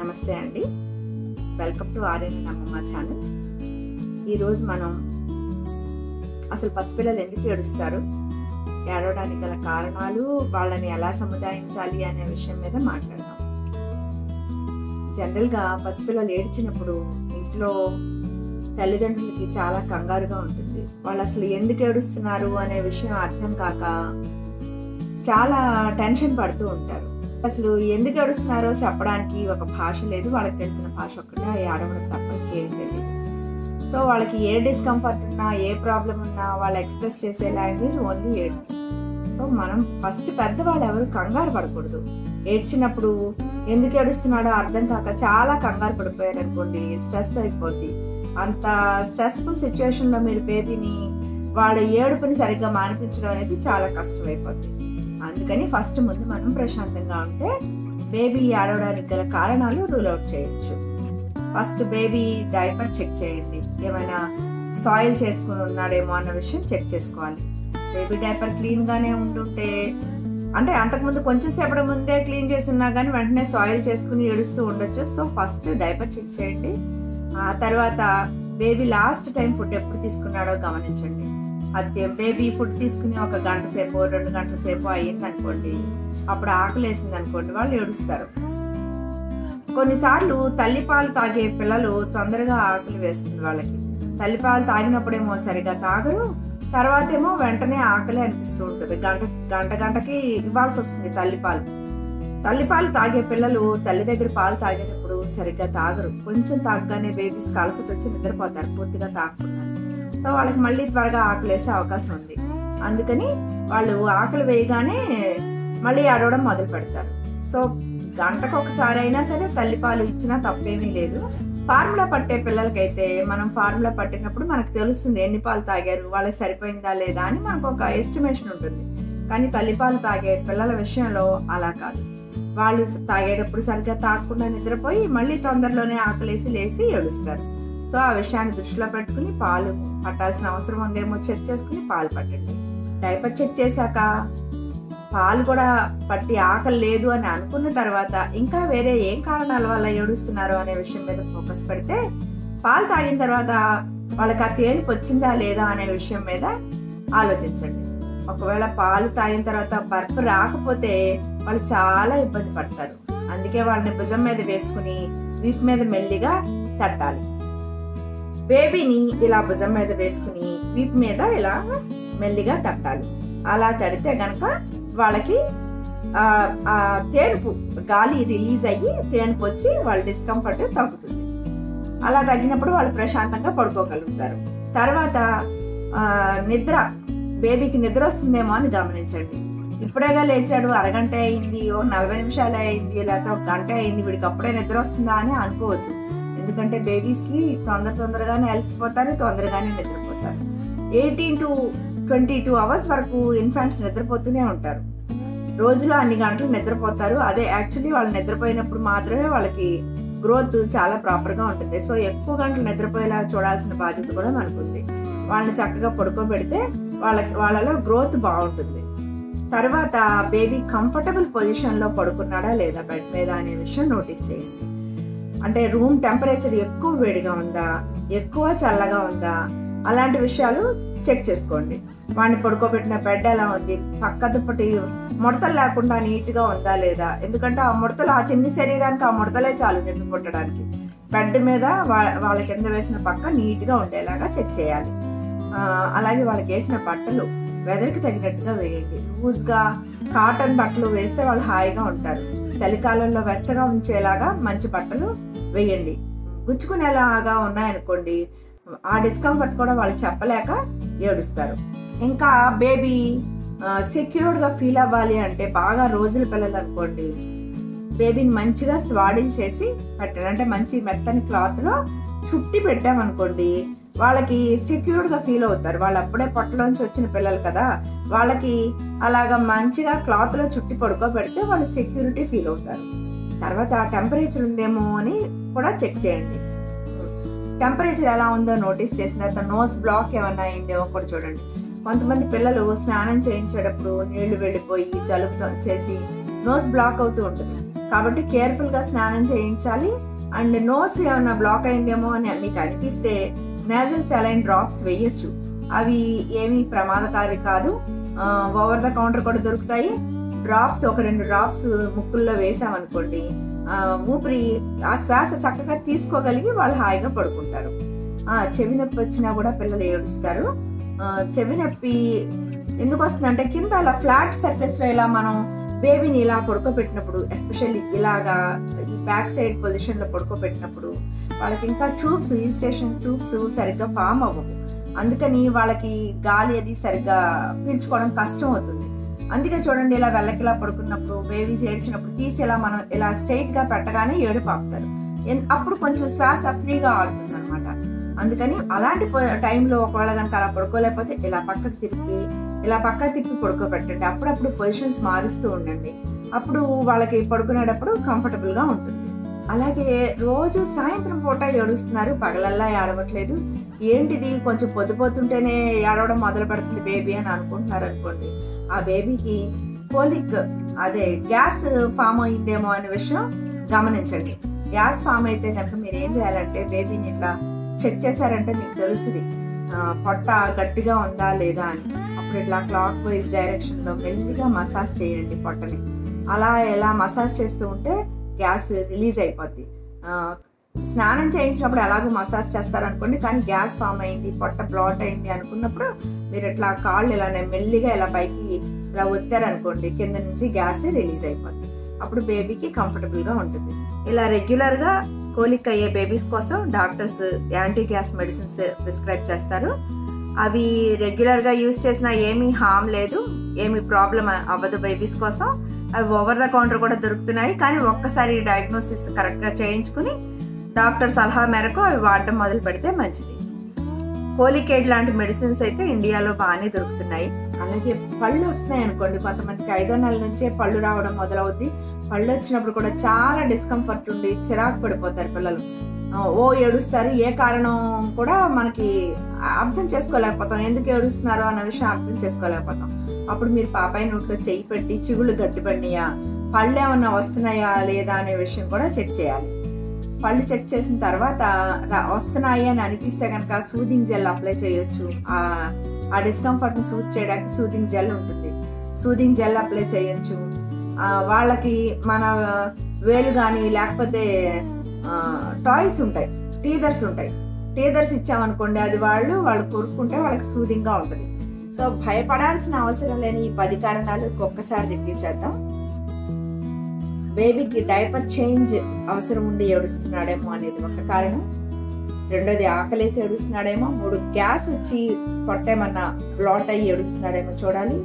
నమస్తే అండి welcome to Aryan అమ్మమ్మ ఛానల్ ఈరోజు మనం అసలు పసిపిల్లలు ఎందుకు ఏడుస్తారు ఏడవడానికి గల కారణాలు వాళ్ళని ఎలా సముదాయించాలి అనే విషయం మీద మాట్లాడదాం జనరల్గా పసిపిల్లలు ఏడ్చినప్పుడు ఇంట్లో తల్లిదండ్రులకి చాలా కంగారుగా ఉంటుంది వాళ్ళు అసలు ఎందుకు ఏడుస్తున్నారు అనే విషయం అర్థం కాక చాలా టెన్షన్ పడుతూ ఉంటారు అసలు ఎందుకు ఏడుస్తున్నారో చెప్పడానికి ఒక భాష లేదు వాళ్ళకి తెలిసిన భాష ఒక్కటే ఏడవడం తప్ప ఇంకేం తెలియదు సో వాళ్ళకి ఏ డిస్కంఫర్ట్ ఉన్నా ఏ ప్రాబ్లం ఉన్నా వాళ్ళు ఎక్స్ప్రెస్ చేసే లాంగ్వేజ్ ఓన్లీ ఏడు సో మనం ఫస్ట్ పెద్దవాళ్ళు ఎవరు కంగారు పడకూడదు ఏడ్చినప్పుడు ఎందుకు ఏడుస్తున్నాడో అర్థం కాక చాలా కంగారు పడిపోయారు అనుకోండి స్ట్రెస్ అయిపోద్ది అంత స్ట్రెస్ఫుల్ సిచ్యువేషన్లో మీరు బేబీని వాళ్ళ ఏడుపుని సరిగ్గా మానిపించడం అనేది చాలా కష్టమైపోద్ది అందుకని ఫస్ట్ ముందు మనం ప్రశాంతంగా ఉంటే బేబీ ఏడవడానికి గల కారణాలు రూల్ అవుట్ చేయొచ్చు ఫస్ట్ బేబీ డైపర్ చెక్ చేయండి ఏమైనా సాయిల్ చేసుకుని ఉన్నాడేమో అన్న విషయం చెక్ చేసుకోవాలి బేబీ డైపర్ క్లీన్గానే ఉంటుంటే అంటే అంతకుముందు కొంచెం సేపటి ముందే క్లీన్ చేసి ఉన్నా కానీ వెంటనే సాయిల్ చేసుకుని ఏడుస్తూ ఉండొచ్చు సో ఫస్ట్ డైపర్ చెక్ చేయండి ఆ తర్వాత బేబీ లాస్ట్ టైం ఫుడ్ ఎప్పుడు తీసుకున్నాడో గమనించండి అది బేబీ ఫుడ్ తీసుకుని ఒక గంట సేపు రెండు గంటల సేపు అయ్యింది అనుకోండి అప్పుడు ఆకలి వేసింది అనుకోండి వాళ్ళు ఏడుస్తారు కొన్నిసార్లు తల్లిపాలు తాగే పిల్లలు తొందరగా ఆకలి వేస్తుంది వాళ్ళకి తల్లిపాలు తాగినప్పుడేమో సరిగా తాగరు తర్వాత ఏమో వెంటనే ఆకలి అనిపిస్తూ ఉంటుంది గంట గంట గంటకి ఇవ్వాల్సి వస్తుంది తల్లిపాలు తల్లిపాలు తాగే పిల్లలు తల్లి దగ్గర పాలు తాగేటప్పుడు సరిగ్గా తాగరు కొంచెం తాగగానే బేబీస్ కలసట వచ్చి నిద్రపోతారు పూర్తిగా తాగకుండా సో వాళ్ళకి మళ్ళీ త్వరగా ఆకలి వేసే అవకాశం ఉంది అందుకని వాళ్ళు ఆకలి వేయగానే మళ్ళీ అడవడం మొదలు పెడతారు సో గంటకు ఒకసారి అయినా సరే తల్లిపాలు ఇచ్చినా తప్పేమీ లేదు ఫార్ములా పట్టే పిల్లలకైతే మనం ఫార్ములా పట్టినప్పుడు మనకు తెలుస్తుంది ఎన్ని పాలు తాగారు వాళ్ళకి సరిపోయిందా లేదా అని మనకు ఒక ఎస్టిమేషన్ ఉంటుంది కానీ తల్లిపాలు తాగే పిల్లల విషయంలో అలా కాదు వాళ్ళు తాగేటప్పుడు సరిగ్గా తాగకుండా నిద్రపోయి మళ్ళీ తొందరలోనే ఆకలేసి లేచి ఏడుస్తారు సో ఆ విషయాన్ని దృష్టిలో పెట్టుకుని పాలు పట్టాల్సిన అవసరం ఉందేమో చెక్ చేసుకుని పాలు పట్టండి డైపర్ చెక్ చేశాక పాలు కూడా పట్టి ఆకలి లేదు అని అనుకున్న తర్వాత ఇంకా వేరే ఏం కారణాల వల్ల ఏడుస్తున్నారు అనే విషయం మీద ఫోకస్ పెడితే పాలు తాగిన తర్వాత వాళ్ళకి ఆ తేనుపు వచ్చిందా లేదా అనే విషయం మీద ఆలోచించండి ఒకవేళ పాలు తాగిన తర్వాత బర్ఫ్ రాకపోతే వాళ్ళు చాలా ఇబ్బంది పడతారు అందుకే వాళ్ళని భుజం మీద వేసుకుని వీపు మీద మెల్లిగా తట్టాలి బేబీని ఇలా భుజం మీద వేసుకుని వీపు మీద ఇలా మెల్లిగా తట్టాలి అలా తడితే గనక వాళ్ళకి ఆ తేనుపు గాలి రిలీజ్ అయ్యి తేనుపు వచ్చి వాళ్ళ డిస్కంఫర్ట్ తగ్గుతుంది అలా తగ్గినప్పుడు వాళ్ళు ప్రశాంతంగా పడుకోగలుగుతారు తర్వాత నిద్ర బేబీకి నిద్ర వస్తుందేమో అని గమనించండి ఇప్పుడేగా లేచాడు అరగంట అయింది ఓ నలభై నిమిషాలు అయింది లేకపోతే ఒక గంట అయింది వీడికి అప్పుడే నిద్ర వస్తుందా అని అనుకోవద్దు ఎందుకంటే బేబీస్కి తొందర తొందరగానే అలసిపోతారు తొందరగానే నిద్రపోతారు eighteen to twenty two hours వరకు ఇన్ఫాంట్స్ నిద్రపోతూనే ఉంటారు రోజులో అన్ని గంటలు నిద్రపోతారు అదే యాక్చువల్లీ వాళ్ళు నిద్రపోయినప్పుడు మాత్రమే వాళ్ళకి గ్రోత్ చాలా ప్రాపర్గా ఉంటుంది సో ఎక్కువ గంటలు నిద్రపోయేలా చూడాల్సిన బాధ్యత కూడా మనకుంది వాళ్ళని చక్కగా పడుకోబెడితే వాళ్ళకి వాళ్ళలో గ్రోత్ బాగుంటుంది తర్వాత బేబీ కంఫర్టబుల్ పొజిషన్లో పడుకున్నాడా లేదా బెడ్ మీద అనే విషయం నోటీస్ చేయండి అంటే రూమ్ టెంపరేచర్ ఎక్కువ వేడిగా ఉందా ఎక్కువ చల్లగా ఉందా అలాంటి విషయాలు చెక్ చేసుకోండి వాడిని పడుకోబెట్టిన బెడ్ ఎలా ఉంది పక్క దుప్పటి ముడతలు లేకుండా నీట్గా ఉందా లేదా ఎందుకంటే ఆ ముడతలు ఆ చిన్ని శరీరానికి ఆ ముడతలే చాలు నింపి పుట్టడానికి బెడ్ మీద వాళ్ళ కింద వేసిన పక్క నీట్గా ఉండేలాగా చెక్ చేయాలి అలాగే వాళ్ళకి వేసిన బట్టలు వెదర్కి తగినట్టుగా వేయండి లూజ్గా కాటన్ బట్టలు వేస్తే వాళ్ళు హాయిగా ఉంటారు చలికాలంలో వెచ్చగా ఉంచేలాగా మంచి బట్టలు వేయండి గుచ్చుకునేలాగా ఉన్నాయనుకోండి ఆ డిస్కంఫర్ట్ కూడా వాళ్ళు చెప్పలేక ఏడుస్తారు ఇంకా బేబీ సెక్యూర్డ్గా ఫీల్ అవ్వాలి అంటే బాగా రోజుల పిల్లలు అనుకోండి బేబీని మంచిగా స్వాడిల్ చేసి పెట్టండి అంటే మంచి మెత్తని క్లాత్లో చుట్టి పెట్టామనుకోండి వాళ్ళకి సెక్యూర్డ్గా ఫీల్ అవుతారు వాళ్ళు అప్పుడే పొట్టలోంచి వచ్చిన పిల్లలు కదా వాళ్ళకి అలాగా మంచిగా క్లాత్లో చుట్టి పడుకోబెడితే వాళ్ళు సెక్యూరిటీ ఫీల్ అవుతారు తర్వాత ఆ టెంపరేచర్ ఉందేమో అని కూడా చెక్ చేయండి టెంపరేచర్ ఎలా ఉందో నోటీస్ చేసిన తర్వాత నోస్ బ్లాక్ ఏమన్నా అయిందేమో కూడా చూడండి కొంతమంది పిల్లలు స్నానం చేయించేటప్పుడు నీళ్లు వెళ్ళిపోయి జలుబుతో చేసి నోస్ బ్లాక్ అవుతూ ఉంటుంది కాబట్టి కేర్ఫుల్గా స్నానం చేయించాలి అండ్ నోస్ ఏమైనా బ్లాక్ అయిందేమో అని మీకు అనిపిస్తే నేజల్ సెలైన్ డ్రాప్స్ వేయొచ్చు అవి ఏమీ ప్రమాదకారి కాదు ఓవర్ ద కౌంటర్ కూడా దొరుకుతాయి డ్రాప్స్ ఒక రెండు డ్రాప్స్ ముక్కుల్లో వేసామనుకోండి ఆ, ఊపిరి ఆ శ్వాస చక్కగా తీసుకోగలిగి వాళ్ళు హాయిగా పడుకుంటారు ఆ, చెవి నొప్పి వచ్చినా కూడా పిల్లలు ఏడుస్తారు ఆ, చెవి నొప్పి ఎందుకు వస్తుందంటే కింద అలా ఫ్లాట్ సర్ఫేస్లో ఇలా మనం బేబీని ఇలా పడుకోబెట్టినప్పుడు ఎస్పెషల్లీ ఇలాగా ఈ బ్యాక్ సైడ్ పొజిషన్లో పడుకోబెట్టినప్పుడు వాళ్ళకి ఇంకా ట్యూబ్స్ ఈ స్టేషన్ ట్యూబ్స్ సరిగ్గా ఫామ్ అవ్వవు అందుకని వాళ్ళకి గాలి అది సరిగ్గా పీల్చుకోవడం కష్టం అవుతుంది అందుకే చూడండి ఇలా వెళ్ళకిలా పడుకున్నప్పుడు బేబీస్ ఏడ్చినప్పుడు తీసి ఇలా మనం ఇలా స్ట్రైట్గా పెట్టగానే ఏడుపు ఆపుతారు ఎన్- అప్పుడు కొంచెం శ్వాస ఫ్రీగా ఆడుతుంది అనమాట అందుకని అలాంటి ప- టైంలో ఒకవేళ కనుక అలా పడుకోలేకపోతే ఇలా పక్కకు తిప్పి ఇలా పక్క తిప్పి పడుకోబెట్టండి అప్పుడప్పుడు పొజిషన్స్ మారుస్తూ ఉండండి అప్పుడు వాళ్ళకి పడుకునేటప్పుడు కంఫర్టబుల్గా ఉంటుంది అలాగే రోజు సాయంత్రం పూట ఏడుస్తున్నారు పగలల్లా ఏడవట్లేదు ఏంటిది కొంచెం పొద్దుపోతుంటేనే ఏడవడం మొదలు పెడుతుంది బేబీ అని అనుకుంటున్నారు అనుకోండి ఆ బేబీకి కోలిక్ అదే గ్యాస్ ఫామ్ అయిందేమో అనే విషయం గమనించండి గ్యాస్ ఫామ్ అయితే కనుక మీరు ఏం చేయాలంటే బేబీని ఇట్లా చెక్ చేశారంటే మీకు తెలుస్తుంది ఆ, పొట్ట గట్టిగా ఉందా లేదా అని అప్పుడు ఇట్లా క్లాక్ వైజ్ డైరెక్షన్లో మెల్లిగా మసాజ్ చేయండి పొట్టని అలా ఎలా మసాజ్ చేస్తూ ఉంటే గ్యాస్ రిలీజ్ అయిపోద్ది ఆ, స్నానం చేయించినప్పుడు ఎలాగో మసాజ్ చేస్తారనుకోండి కానీ గ్యాస్ ఫామ్ అయింది పొట్ట బ్లాట్ అయింది అనుకున్నప్పుడు మీరు ఇట్లా కాళ్ళు ఇలా మెల్లిగా ఇలా పైకి ఇలా ఒత్తారనుకోండి కింద నుంచి గ్యాస్ రిలీజ్ అయిపోద్ది అప్పుడు బేబీకి కంఫర్టబుల్గా ఉంటుంది ఇలా రెగ్యులర్గా కోలిక్ అయ్యే బేబీస్ కోసం doctors anti gas medicines prescribe చేస్తారు అవి రెగ్యులర్గా యూస్ చేసినా ఏమీ హామ్ లేదు ఏమీ ప్రాబ్లం అవ్వదు బేబీస్ కోసం అవి ఓవర్ ద కౌంటర్ కూడా దొరుకుతున్నాయి కానీ ఒక్కసారి డయాగ్నోసిస్ కరెక్ట్గా చేయించుకుని డాక్టర్ సలహా మేరకు అవి వాడడం మొదలు పెడితే మంచిది కోలికేడ్ లాంటి మెడిసిన్స్ అయితే ఇండియాలో బాగానే దొరుకుతున్నాయి అలాగే పళ్ళు వస్తున్నాయి అనుకోండి కొంతమందికి ఐదో నెలల నుంచే పళ్ళు రావడం మొదలవుద్ది పళ్ళు వచ్చినప్పుడు కూడా చాలా డిస్కంఫర్ట్ ఉండి చిరాకు పడిపోతారు పిల్లలు ఆ, ఓ ఏడుస్తారు ఏ కారణం కూడా మనకి అర్థం చేసుకోలేకపోతాం ఎందుకు ఏడుస్తున్నారో అన్న విషయం అర్థం చేసుకోలేకపోతాం అప్పుడు మీరు పాపాయి నోట్లో చెయ్యి పెట్టి చిగుళ్ళు గట్టిపడినాయా పళ్ళు ఏమన్నా వస్తున్నాయా లేదా అనే విషయం కూడా చెక్ చేయాలి పళ్ళు చెక్ చేసిన తర్వాత రా- వస్తున్నాయి అని అనిపిస్తే కనుక సూదింగ్ జెల్ అప్లై చేయొచ్చు ఆ ఆ డిస్కంఫర్ట్ని సూట్ చేయడానికి సూదింగ్ జెల్ ఉంటుంది సూదింగ్ జెల్ అప్లై చేయొచ్చు ఆ, వాళ్ళకి మన వేలు కానీ లేకపోతే టాయ్స్ ఉంటాయి టీదర్స్ ఉంటాయి టీదర్స్ ఇచ్చామనుకోండి అది వాళ్ళు వాళ్ళు కొరుక్కుంటే వాళ్ళకి సూదింగ్గా ఉంటుంది సో భయపడాల్సిన అవసరం లేని ఈ పది కారణాలు ఒక్కసారి రిపీట్ చేద్దాం బేబీకి డైపర్ చేంజ్ అవసరం ఉండి ఏడుస్తున్నాడేమో అనేది ఒక కారణం రెండోది ఆకలేసి ఏడుస్తున్నాడేమో మూడు గ్యాస్ వచ్చి పొట్టేమన్నా బ్లాట్ అయ్యి ఏడుస్తున్నాడేమో చూడాలి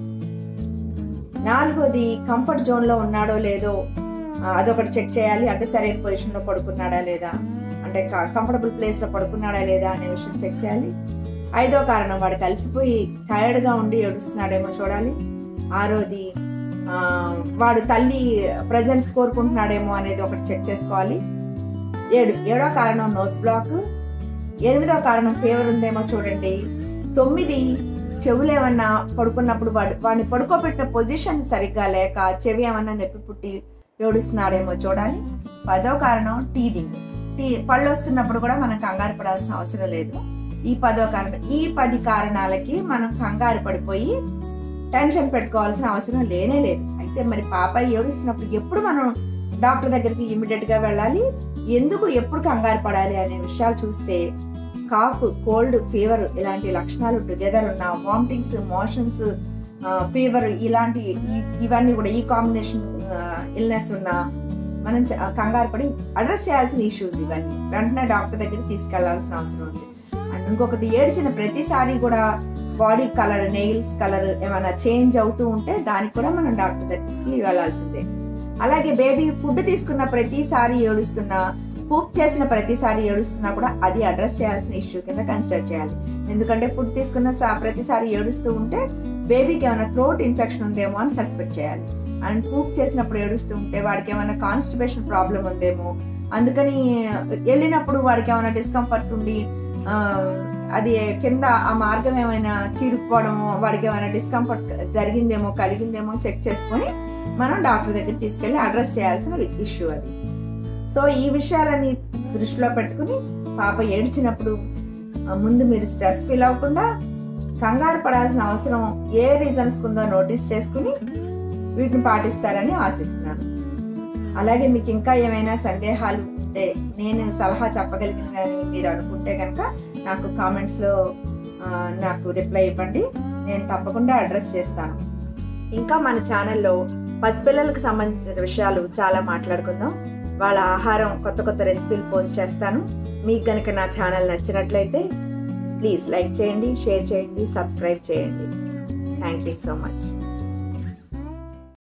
నాలుగోది కంఫర్ట్ జోన్లో ఉన్నాడో లేదో ఆ, అదొకటి చెక్ చేయాలి అంటే సరైన పొజిషన్లో పడుకున్నాడా లేదా అంటే కంఫర్టబుల్ ప్లేస్లో పడుకున్నాడా లేదా అనే విషయం చెక్ చేయాలి ఐదో కారణం వాడు కలిసిపోయి టైర్డ్గా ఉండి ఏడుస్తున్నాడేమో చూడాలి ఆరోది ఆ, వాడు తల్లి ప్రజెన్స్ కోరుకుంటున్నాడేమో అనేది ఒకటి చెక్ చేసుకోవాలి ఏడు ఏడో కారణం నోస్ బ్లాక్ ఎనిమిదో కారణం ఫీవర్ ఉందేమో చూడండి తొమ్మిది చెవులు ఏమన్నా పడుకున్నప్పుడు వాడు వాడిని పడుకోబెట్టిన పొజిషన్ సరిగ్గా లేక చెవి ఏమన్నా నొప్పి పుట్టి ఏడుస్తున్నాడేమో చూడాలి పదో కారణం టీదింగ్ టీ పళ్ళు వస్తున్నప్పుడు కూడా మనం కంగారు పడాల్సిన అవసరం లేదు ఈ పదో కారణం ఈ పది కారణాలకి మనం కంగారు పడిపోయి టెన్షన్ పెట్టుకోవాల్సిన అవసరం లేనే లేదు అయితే మరి పాప ఏడుస్తున్నప్పుడు ఎప్పుడు మనం డాక్టర్ దగ్గరికి ఇమీడియట్గా వెళ్ళాలి ఎందుకు ఎప్పుడు కంగారు పడాలి అనే విషయాలు చూస్తే కాఫ్ కోల్డ్ ఫీవర్ ఇలాంటి లక్షణాలు టుగెదర్ ఉన్న వామిటింగ్స్ మోషన్స్ ఫీవర్ ఇలాంటి ఈ- ఇవన్నీ కూడా ఈ కాంబినేషన్ ఇల్నెస్ ఉన్న మనం చ- కంగారు పడి అడ్రస్ చేయాల్సిన ఇష్యూస్ ఇవన్నీ వెంటనే డాక్టర్ దగ్గరికి తీసుకెళ్లాల్సిన అవసరం ఉంది అండ్ ఇంకొకటి ఏడ్చిన ప్రతిసారి కూడా బాడీ కలర్ నెయిల్స్ కలర్ ఏమైనా చేంజ్ అవుతూ ఉంటే దానికి కూడా మనం డాక్టర్ దగ్గరికి వెళ్ళాల్సిందే అలాగే బేబీ ఫుడ్ తీసుకున్న ప్రతిసారి ఏడుస్తున్నా పూప్ చేసిన ప్రతిసారి ఏడుస్తున్నా కూడా అది అడ్రస్ చేయాల్సిన ఇష్యూ కింద కన్సిడర్ చేయాలి ఎందుకంటే ఫుడ్ తీసుకున్న సా- ప్రతిసారి ఏడుస్తూ ఉంటే బేబీకి ఏమైనా థ్రోట్ ఇన్ఫెక్షన్ ఉందేమో అని సస్పెక్ట్ చేయాలి అండ్ పూప్ చేసినప్పుడు ఏడుస్తూ ఉంటే వాడికి ఏమైనా కాన్స్టిపేషన్ ప్రాబ్లం ఉందేమో అందుకని వెళ్ళినప్పుడు వాడికి ఏమైనా డిస్కంఫర్ట్ ఉండి ఆ, అది కింద ఆ మార్గం ఏమైనా చీరుకుపోవడమో వాడికి ఏమైనా డిస్కంఫర్ట్ జరిగిందేమో కలిగిందేమో చెక్ చేసుకొని మనం డాక్టర్ దగ్గర తీసుకెళ్ళి అడ్రస్ చేయాల్సిన ఇష్యూ అది సో ఈ విషయాలని దృష్టిలో పెట్టుకుని పాప ఏడ్చినప్పుడు ఆ, ముందు మీరు స్ట్రెస్ ఫీల్ అవ్వకుండా కంగారు పడాల్సిన అవసరం ఏ రీజన్స్ ఉందో నోటీస్ చేసుకుని వీటిని పాటిస్తారని ఆశిస్తున్నాను అలాగే మీకు ఇంకా ఏమైనా సందేహాలు ఉంటే నేను సలహా చెప్పగలిగినని మీరు అనుకుంటే కనుక నాకు కామెంట్స్లో నాకు రిప్లై ఇవ్వండి నేను తప్పకుండా అడ్రస్ చేస్తాను ఇంకా మన ఛానల్లో పసిపిల్లలకు సంబంధించిన విషయాలు చాలా మాట్లాడుకుందాం వాళ్ళ ఆహారం కొత్త కొత్త రెసిపీలు పోస్ట్ చేస్తాను మీకు కనుక నా ఛానల్ నచ్చినట్లయితే ప్లీజ్ లైక్ చేయండి షేర్ చేయండి సబ్స్క్రైబ్ చేయండి థ్యాంక్ యూ సో మచ్